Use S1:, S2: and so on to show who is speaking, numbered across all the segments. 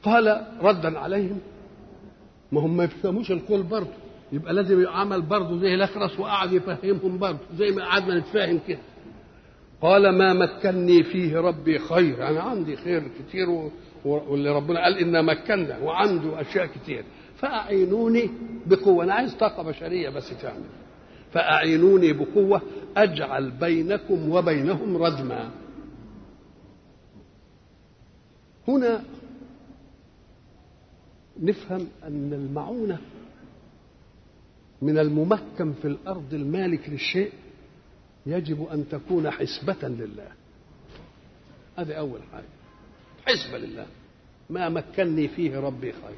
S1: قال ردا عليهم ما هم ما يفهموش القول برضه يبقى لازم يعمل برضه زي الاخرس وقعد يفهمهم برضه زي ما قعدنا نتفاهم كده قال ما مكني فيه ربي خير انا عندي خير كتير و... واللي ربنا قال انا مكنا وعنده اشياء كتير فاعينوني بقوه انا عايز طاقه بشريه بس تعمل فاعينوني بقوه اجعل بينكم وبينهم ردما هنا نفهم ان المعونه من الممكن في الارض المالك للشيء يجب ان تكون حسبه لله هذه اول حاجه حسبه لله ما مكني فيه ربي خير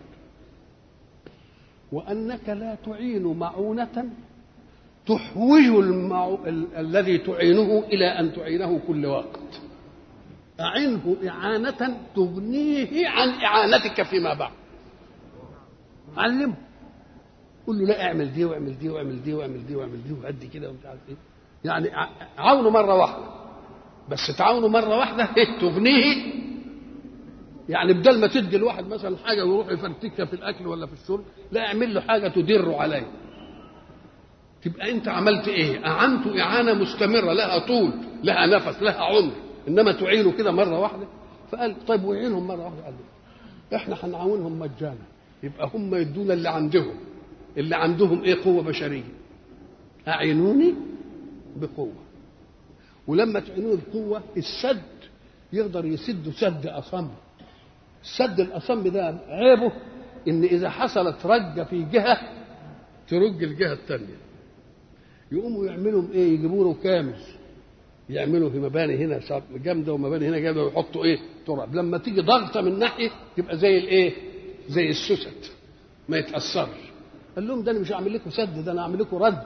S1: وانك لا تعين معونه تحوج المعو... ال... الذي تعينه الى ان تعينه كل وقت اعنه اعانه تغنيه عن اعانتك فيما بعد علمه قول له لا اعمل دي واعمل دي واعمل دي واعمل دي واعمل دي وقد كده ومش عارف ايه يعني عاونه مره واحده بس تعاونه مره واحده تغنيه يعني بدل ما تدي الواحد مثلا حاجه ويروح يفرتكها في الاكل ولا في الشرب لا اعمل له حاجه تدر عليه تبقى انت عملت ايه اعنته اعانه مستمره لها طول لها نفس لها عمر انما تعينه كده مره واحده فقال طيب وعينهم مره واحده قال له احنا هنعاونهم مجانا يبقى هم يدونا اللي عندهم اللي عندهم ايه قوه بشريه اعينوني بقوه ولما تعينوني بقوه السد يقدر يسد سد اصم السد الاصم ده عيبه ان اذا حصلت رجه في جهه ترج الجهه الثانيه يقوموا يعملوا ايه يجيبوا له كامل يعملوا في مباني هنا جامده ومباني هنا جامده ويحطوا ايه تراب لما تيجي ضغطه من ناحيه تبقى زي الايه زي السوست ما يتاثرش قال لهم ده انا مش هعمل لكم سد ده انا هعمل لكم ردم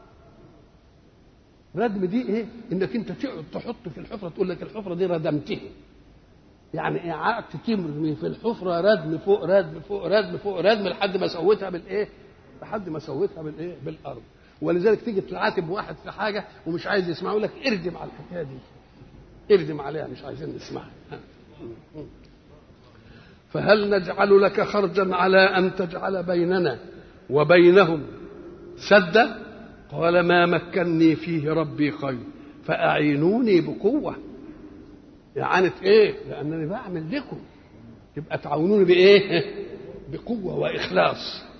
S1: ردم دي ايه انك انت تقعد تحط في الحفره تقول لك الحفره دي ردمتها يعني قعدت ترمي في الحفره ردم فوق ردم فوق ردم فوق ردم لحد ما سويتها بالايه لحد ما سويتها بالايه بالارض ولذلك تيجي تعاتب واحد في حاجه ومش عايز يسمع يقول لك اردم على الحكايه دي اردم عليها مش عايزين نسمعها فهل نجعل لك خرجا على ان تجعل بيننا وبينهم سدا قال ما مكني فيه ربي خير فأعينوني بقوة إعانة إيه؟ لأنني بعمل لكم يبقى تعاونوني بإيه؟ بقوة وإخلاص